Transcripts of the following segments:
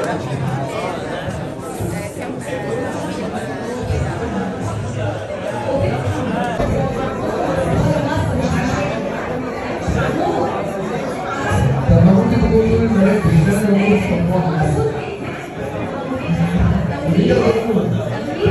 طب ما ممكن تقول دول المراكز عشان انا موجود في مجموعه هي الأطفال.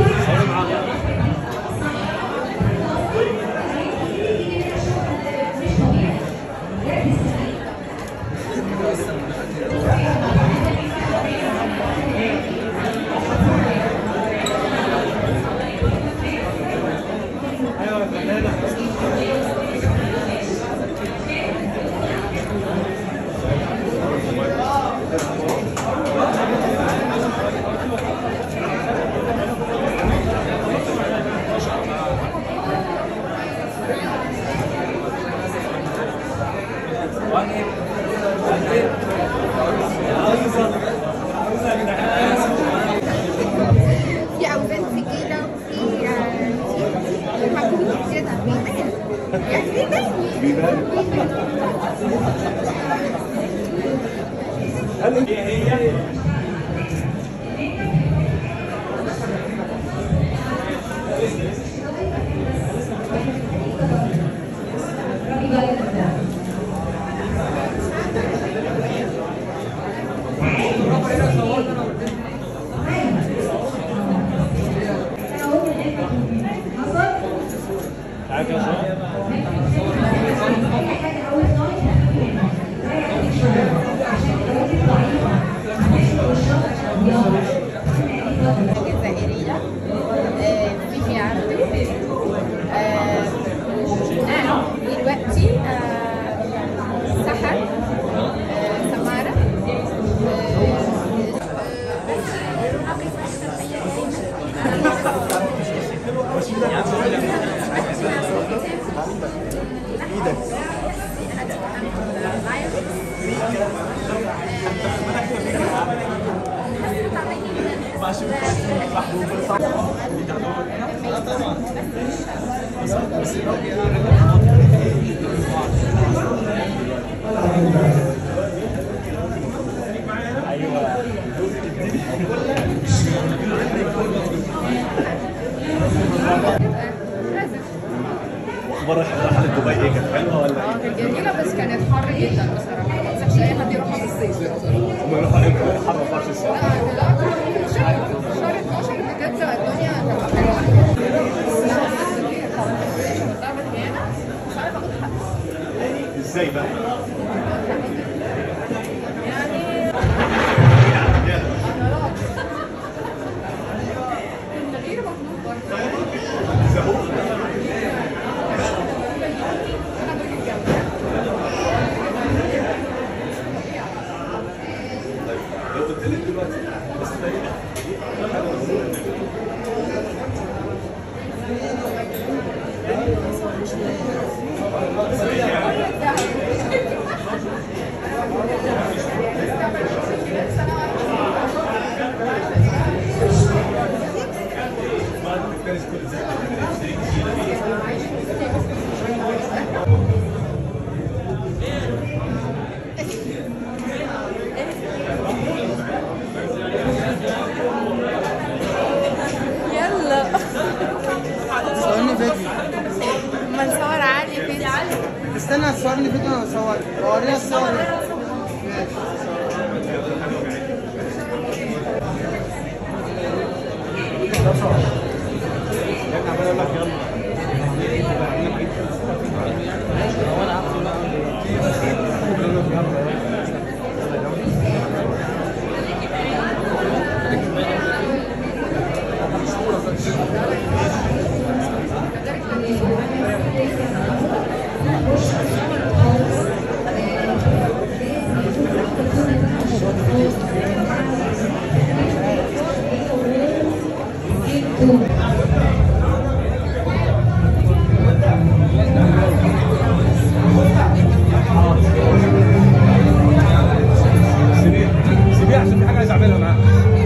في اوزان ثقيله وفي آه، في مجهود كده بيبان يعني بيبان جزائرية آه، فيفي عبده آه، أنا دلوقتي آه، سحر آه، سمارة رزق اخبار الرحله لدبي ايه كانت حلوه ولا اه كانت جميلة بس كانت حر جدا بصراحة ما انصحش أي حد يروحها في الصيف هم يروحوا امتى؟ حر 24 ساعه لا لا في شهر شهر 12 بتبدأ الدنيا تبقى حلوة ضربت هنا مش عارفة أخد حقي ازاي بقى؟ يعني عضلات التغيير مطلوب برضه أنا برج الجو لو قلت لك دلوقتي بس يلا صورني فيديو ما نصور عادي فيديو استنى تصورني فيديو انا اصور ورينا الصور سيبيه سيبيه عشان في حاجه عايز اعملها معاه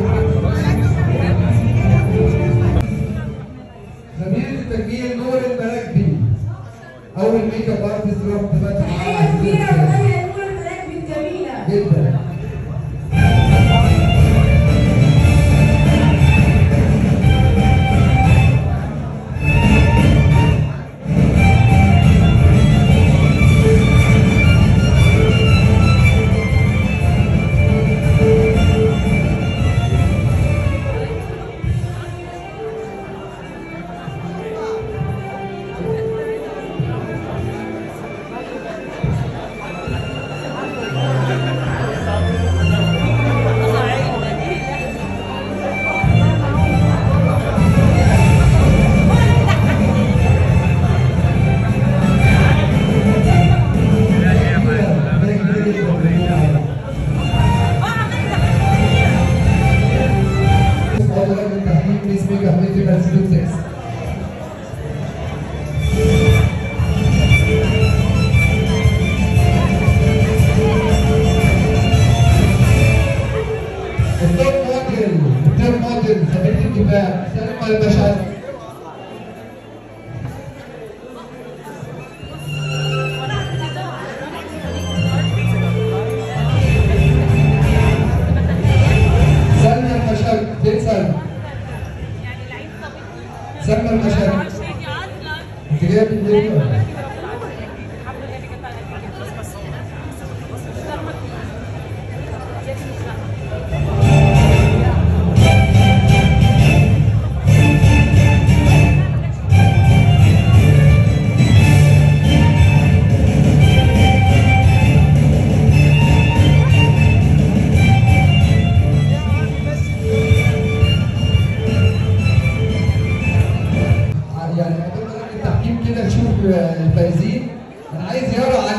خبير التجميل نور المراكبي اول ميك اب ارتست رحت فتح تحية كبيرة وغالية لكل المراكب الجميلة جدا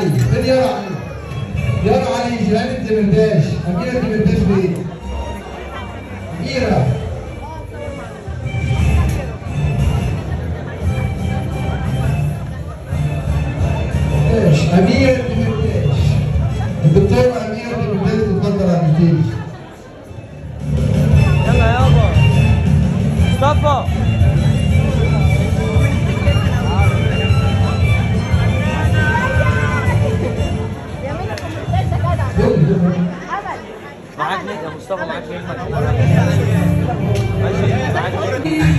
علي فين يارا علي يارا علي جيران الدمرداش أميرة الدمرداش بإيه؟ أميرة دمرداش أميرة الدمرداش الدكتورة أميرة الدمرداش تتفضل على الستيج يلا يابا مصطفى يعملوا كومنتات ده جدع دول دول عمل معاك نجم يا مصطفى معاك نجم ماشي معاك نجم